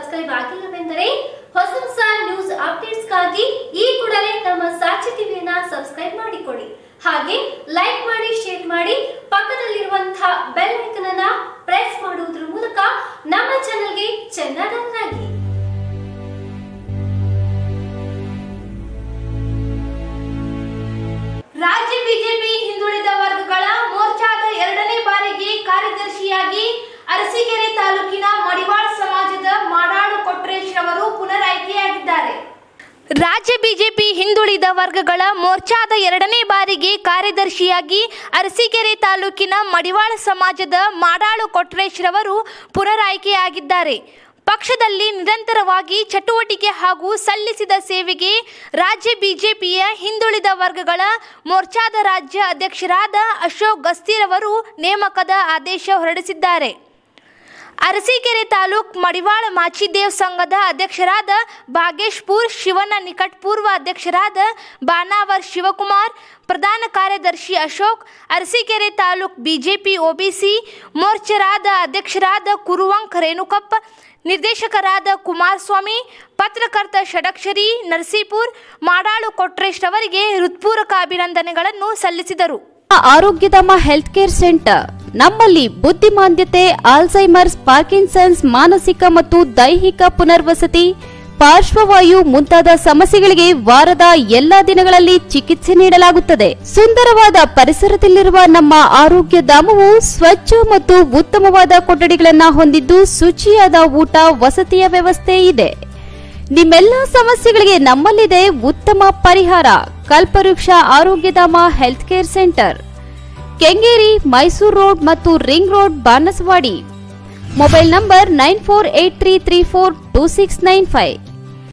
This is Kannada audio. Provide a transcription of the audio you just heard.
ಸಬ್ಸ್ಕ್ರೈಬ್ ಆಗಿಲ್ಲವೆಂದರೆ ಹೊಸ ಹೊಸ ನ್ಯೂಸ್ ಅಪ್ಡೇಟ್ಸ್ಗಾಗಿ ಈ ಕೂಡಲೇ ನಮ್ಮ ಸಾಕ್ಷಿ ಟಿವಿಯನ್ನ ಸಬ್ಸ್ಕ್ರೈಬ್ ಮಾಡಿಕೊಳ್ಳಿ ಹಾಗೆ ಲೈಕ್ ಮಾಡಿ ಶೇರ್ ಮಾಡಿ ಪಕ್ಕದಲ್ಲಿರುವಂತಹ ಬೆಲ್ ಐಕನ್ ಅನ್ನ ಪ್ರೆಸ್ ಮಾಡುವುದರ ಮೂಲಕ ನಮ್ಮ ಚಾನೆಲ್ಗೆ ಚೆನ್ನಾಗಿ ರಾಜ್ಯ ಬಿಜೆಪಿ ಹಿಂದುಳಿದ ವರ್ಗಗಳ ಮೋರ್ಚಾದ ಎರಡನೇ ಬಾರಿಗೆ ಕಾರ್ಯದರ್ಶಿಯಾಗಿ ಅರಸೀಕೆರೆ ತಾಲೂಕಿನ ಮಡಿವಾಳ ಸಮಾಜದ ಮಾಡಾಳು ಕೊಟ್ರೇಶ್ ರವರು ಪುನರಾಯ್ಕೆಯಾಗಿದ್ದಾರೆ ರಾಜ್ಯ ಬಿಜೆಪಿ ಹಿಂದುಳಿದ ವರ್ಗಗಳ ಮೋರ್ಚಾದ ಎರಡನೇ ಬಾರಿಗೆ ಕಾರ್ಯದರ್ಶಿಯಾಗಿ ಅರಸೀಕೆರೆ ತಾಲೂಕಿನ ಮಡಿವಾಳ ಸಮಾಜದ ಮಾಡಾಳು ಕೊಟ್ರೇಶ್ ರವರು ಪುನರಾಯ್ಕೆಯಾಗಿದ್ದಾರೆ ಪಕ್ಷದಲ್ಲಿ ನಿರಂತರವಾಗಿ ಚಟುವಟಿಕೆ ಹಾಗೂ ಸಲ್ಲಿಸಿದ ಸೇವೆಗೆ ರಾಜ್ಯ ಬಿಜೆಪಿಯ ಹಿಂದುಳಿದ ವರ್ಗಗಳ ಮೋರ್ಚಾದ ರಾಜ್ಯ ಅಧ್ಯಕ್ಷರಾದ ಅಶೋಕ್ ಗಸ್ತಿರವರು ನೇಮಕದ ಆದೇಶ ಹೊರಡಿಸಿದ್ದಾರೆ ಅರಸೀಕೆರೆ ತಾಲೂಕ್ ಮಡಿವಾಳ ಮಾಚಿದೇವ್ ಸಂಘದ ಅಧ್ಯಕ್ಷರಾದ ಭಾಗೇಶ್ಪುರ್ ಶಿವನ ನಿಕಟ್ ಪೂರ್ವ ಅಧ್ಯಕ್ಷರಾದ ಬಾನಾವರ್ ಶಿವಕುಮಾರ್ ಪ್ರಧಾನ ಕಾರ್ಯದರ್ಶಿ ಅಶೋಕ್ ಅರಸೀಕೆರೆ ತಾಲೂಕ್ ಬಿಜೆಪಿ ಒಬಿಸಿ ಮೋರ್ಚರಾದ ಅಧ್ಯಕ್ಷರಾದ ಕುರುವಂಕ್ ರೇಣುಕಪ್ಪ ನಿರ್ದೇಶಕರಾದ ಕುಮಾರಸ್ವಾಮಿ ಪತ್ರಕರ್ತ ಷಡಕ್ಷರಿ ನರಸೀಪುರ್ ಮಾಡಾಳು ಕೊಟ್ರೇಶ್ ರವರಿಗೆ ಹೃತ್ಪೂರ್ವಕ ಅಭಿನಂದನೆಗಳನ್ನು ಸಲ್ಲಿಸಿದರು ಆರೋಗ್ಯಧಾಮ ಹೆಲ್ತ್ ಕೇರ್ ಸೆಂಟರ್ ನಮ್ಮಲ್ಲಿ ಬುದ್ಧಿಮಾಂದ್ಯತೆ ಆಲ್ಝೈಮರ್ಸ್ ಪಾರ್ಕಿನ್ಸನ್ಸ್ ಮಾನಸಿಕ ಮತ್ತು ದೈಹಿಕ ಪುನರ್ವಸತಿ ಪಾರ್ಶ್ವವಾಯು ಮುಂತಾದ ಸಮಸ್ಯೆಗಳಿಗೆ ವಾರದ ಎಲ್ಲಾ ದಿನಗಳಲ್ಲಿ ಚಿಕಿತ್ಸೆ ನೀಡಲಾಗುತ್ತದೆ ಸುಂದರವಾದ ಪರಿಸರದಲ್ಲಿರುವ ನಮ್ಮ ಆರೋಗ್ಯ ಧಾಮವು ಸ್ವಚ್ಛ ಮತ್ತು ಉತ್ತಮವಾದ ಕೊಠಡಿಗಳನ್ನ ಹೊಂದಿದ್ದು ಶುಚಿಯಾದ ಊಟ ವಸತಿಯ ವ್ಯವಸ್ಥೆ ಇದೆ ನಿಮ್ಮೆಲ್ಲ ಸಮಸ್ಯೆಗಳಿಗೆ ನಮ್ಮಲ್ಲಿದೆ ಉತ್ತಮ ಪರಿಹಾರ Kalpavriksha Arogyadhama health care centre Kengeri Mysuru road ಮತ್ತು ring road Banaswadi mobile number nine four eight three three four two six nine five